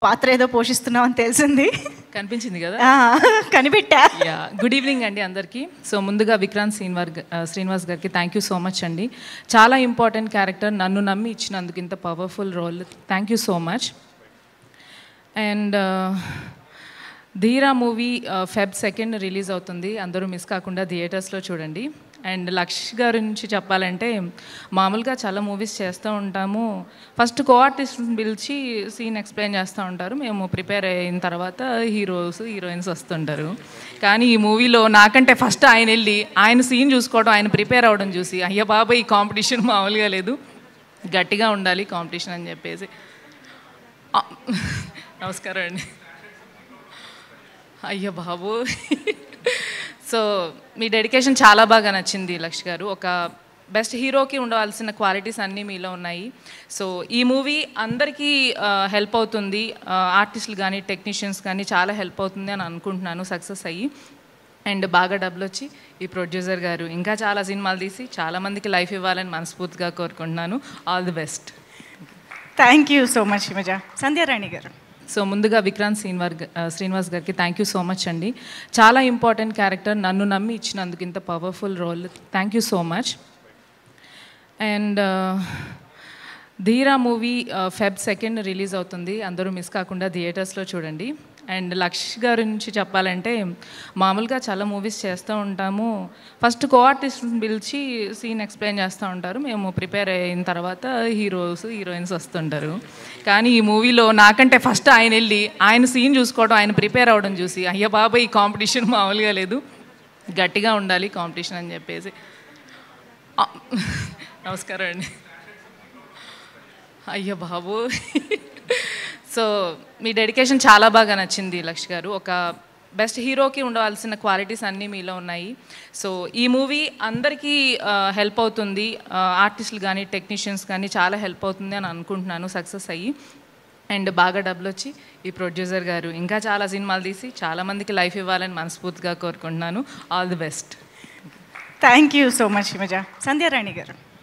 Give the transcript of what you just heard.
పాత్ర ఏదో పోషిస్తున్నామని తెలిసింది కనిపించింది కదా ఆ, కనిపెట్టా యా గుడ్ ఈవినింగ్ అండి అందరికీ సో ముందుగా విక్రాంత్ శ్రీనివాస్ గ- ఆ, శ్రీనివాస్ గారికి థ్యాంక్ యూ సో మచ్ అండి చాలా ఇంపార్టెంట్ క్యారెక్టర్ నన్ను నమ్మి ఇచ్చినందుకు ఇంత powerful role thank you so much and Dheera movie Feb second release అవుతుంది అందరూ మిస్ కాకుండా థియేటర్స్లో చూడండి అండ్ లక్ష్ గారి నుంచి చెప్పాలంటే మామూలుగా చాలా మూవీస్ చేస్తూ ఉంటాము ఫస్ట్ కో ఆర్టిస్ట్ని పిలిచి సీన్ ఎక్స్ప్లెయిన్ చేస్తూ ఉంటారు మేము ప్రిపేర్ అయిన తర్వాత హీరోస్ హీరోయిన్స్ వస్తుంటారు కానీ ఈ మూవీలో నాకంటే ఫస్ట్ ఆయన వెళ్ళి ఆయన సీన్ చూసుకోవడం ఆయన ప్రిపేర్ అవ్వడం చూసి అయ్య బాబా ఈ కాంపిటీషన్ మామూలుగా లేదు గట్టిగా ఉండాలి కాంపిటీషన్ అని చెప్పేసి ఆ, నమస్కారం అండి అయ్యో బాబు సో మీ డెడికేషన్ చాలా బాగా నచ్చింది లక్ష్ గారు ఒక బెస్ట్ హీరోకి ఉండవలసిన క్వాలిటీస్ అన్నీ మీలో ఉన్నాయి సో ఈ మూవీ అందరికీ హెల్ప్ అవుతుంది ఆర్టిస్టులు కానీ టెక్నీషియన్స్ కానీ చాలా హెల్ప్ అవుతుంది అని అనుకుంటున్నాను సక్సెస్ అయ్యి అండ్ బాగా డబ్బులు వచ్చి ఈ ప్రొడ్యూసర్ గారు ఇంకా చాలా సినిమాలు తీసి చాలామందికి లైఫ్ ఇవ్వాలని మనస్ఫూర్తిగా కోరుకుంటున్నాను all the best thank you so much Himaja Sandhyarani garu so ముందుగా విక్రాంత్ శ్రీనివార్ గ- ఆ, శ్రీనివాస్ గారికి థ్యాంక్ యూ సో మచ్ అండి చాలా ఇంపార్టెంట్ క్యారెక్టర్ నన్ను నమ్మి ఇచ్చినందుకు ఇంత powerful role thank you so much and Dheera movie Feb second release అవుతుంది అందరూ మిస్ కాకుండా థియేటర్స్లో చూడండి అండ్ లక్ష్ గారి నుంచి చెప్పాలంటే మామూలుగా చాలా మూవీస్ చేస్తూ ఉంటాము ఫస్ట్ కో ఆర్టిస్ట్ని పిలిచి సీన్ ఎక్స్ప్లెయిన్ చేస్తూ ఉంటారు మేము ప్రిపేర్ అయిన తర్వాత హీరోస్ హీరోయిన్స్ వస్తుంటారు కానీ ఈ మూవీలో నాకంటే ఫస్ట్ ఆయన వెళ్ళి ఆయన సీన్ చూసుకోవడం ఆయన ప్రిపేర్ అవ్వడం చూసి అయ్య బాబా ఈ కాంపిటీషన్ మామూలుగా లేదు గట్టిగా ఉండాలి కాంపిటీషన్ అని చెప్పేసి ఆ, నమస్కారం అండి అయ్యో బాబు సో మీ డెడికేషన్ చాలా బాగా నచ్చింది లక్ష్ గారు ఒక బెస్ట్ హీరోకి ఉండవలసిన క్వాలిటీస్ అన్నీ మీలో ఉన్నాయి సో ఈ మూవీ అందరికీ హెల్ప్ అవుతుంది ఆర్టిస్టులు కానీ టెక్నీషియన్స్ కానీ చాలా హెల్ప్ అవుతుంది అని అనుకుంటున్నాను సక్సెస్ అయ్యి అండ్ బాగా డబ్బులు వచ్చి ఈ ప్రొడ్యూసర్ గారు ఇంకా చాలా సినిమాలు తీసి చాలామందికి లైఫ్ ఇవ్వాలని మనస్ఫూర్తిగా కోరుకుంటున్నాను all the best thank you so much Himaja Sandhyarani గారు